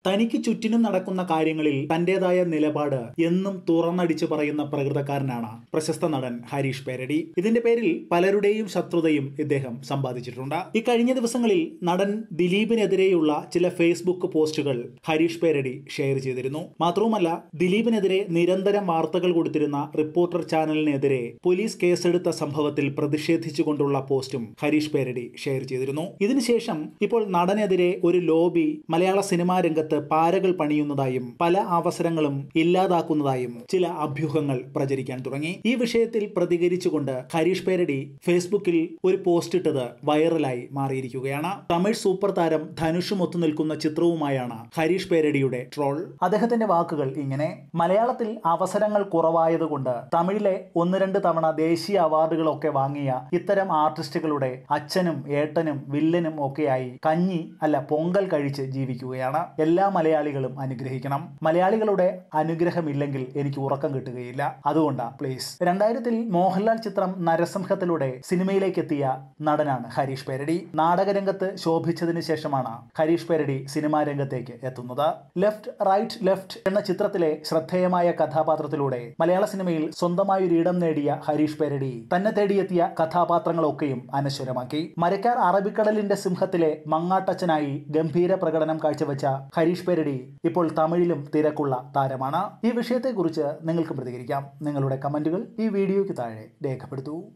തനിക്ക് ചുറ്റിനും നടക്കുന്ന കാര്യങ്ങളിൽ തന്റേതായ നിലപാട് എന്നും തുറന്നടിച്ചു പറയുന്ന പ്രകൃതക്കാരനാണ് പ്രശസ്ത നടൻ ഹരീഷ് പേരടി ഇതിന്റെ പേരിൽ പലരുടെയും ശത്രുതയും ഇദ്ദേഹം സമ്പാദിച്ചിട്ടുണ്ട് ഈ കഴിഞ്ഞ ദിവസങ്ങളിൽ നടൻ ദിലീപിനെതിരെയുള്ള ചില ഫേസ്ബുക്ക് പോസ്റ്റുകൾ ഹരീഷ് പേരടി ഷെയർ ചെയ്തിരുന്നു മാത്രവുമല്ല ദിലീപിനെതിരെ നിരന്തരം വാർത്തകൾ കൊടുത്തിരുന്ന റിപ്പോർട്ടർ ചാനലിനെതിരെ പോലീസ് കേസെടുത്ത സംഭവത്തിൽ പ്രതിഷേധിച്ചുകൊണ്ടുള്ള പോസ്റ്റും ഹരീഷ് പേരടി ഷെയർ ചെയ്തിരുന്നു ഇതിനുശേഷം ഇപ്പോൾ നടനെതിരെ ഒരു ലോബി മലയാള സിനിമാ രംഗത്ത് പാരകൾ പണിയുന്നതായും പല അവസരങ്ങളും ഇല്ലാതാക്കുന്നതായും ചില അഭ്യൂഹങ്ങൾ പ്രചരിക്കാൻ തുടങ്ങി ഈ വിഷയത്തിൽ പ്രതികരിച്ചുകൊണ്ട് ഹരീഷ് പേരടി ഫേസ്ബുക്കിൽ ഒരു പോസ്റ്റ് ഇട്ടത് വൈറലായി മാറിയിരിക്കുകയാണ് തമിഴ് സൂപ്പർ താരം ധനുഷും ഒത്തു നിൽക്കുന്ന ചിത്രവുമായാണ് ഹരീഷ് പേരടിയുടെ ട്രോൾ അദ്ദേഹത്തിന്റെ വാക്കുകൾ ഇങ്ങനെ മലയാളത്തിൽ അവസരങ്ങൾ കുറവായതുകൊണ്ട് തമിഴിലെ ഒന്ന് രണ്ട് തവണ ദേശീയ അവാർഡുകളൊക്കെ വാങ്ങിയ ഇത്തരം ആർട്ടിസ്റ്റുകളുടെ അച്ഛനും ഏട്ടനും വില്ലനും ഒക്കെയായി കഞ്ഞി അല്ല പൊങ്കൽ കഴിച്ച് ജീവിക്കുകയാണ് എല്ലാ മലയാളികളും അനുഗ്രഹിക്കണം മലയാളികളുടെ അനുഗ്രഹമില്ലെങ്കിൽ എനിക്ക് ഉറക്കം കിട്ടുകയില്ല അതുകൊണ്ടാ പ്ലീസ് രണ്ടായിരത്തിൽ മോഹൻലാൽ ചിത്രം നരസിംഹത്തിലൂടെ സിനിമയിലേക്ക് എത്തിയ നടനാണ് ഹരീഷ് പേരടി നാടകരംഗത്ത് ശോഭിച്ചതിന് ശേഷമാണ് ഹരീഷ് പേരടി സിനിമാ രംഗത്തേക്ക് എത്തുന്നത് ലെഫ്റ്റ് റൈറ്റ് ലെഫ്റ്റ് എന്ന ചിത്രത്തിലെ ശ്രദ്ധേയമായ കഥാപാത്രത്തിലൂടെ മലയാള സിനിമയിൽ സ്വന്തമായി ഒരു ഇടം നേടിയ ഹരീഷ് പേരടി തന്നെ തേടിയെത്തിയ കഥാപാത്രങ്ങളൊക്കെയും അനശ്വരമാക്കി മരക്കാർ അറബിക്കടലിന്റെ സിംഹത്തിലെ മങ്ങാട്ടച്ചനായി ഗംഭീര പ്രകടനം കാഴ്ചവെച്ച ഹരീഷ് പേരടി ഇപ്പോൾ തമിഴിലും തിരക്കുള്ള താരമാണ് ഈ വിഷയത്തെക്കുറിച്ച് നിങ്ങൾക്ക് പ്രതികരിക്കാം നിങ്ങളുടെ കമന്റുകൾ ഈ വീഡിയോയ്ക്ക് താഴെ രേഖപ്പെടുത്തൂ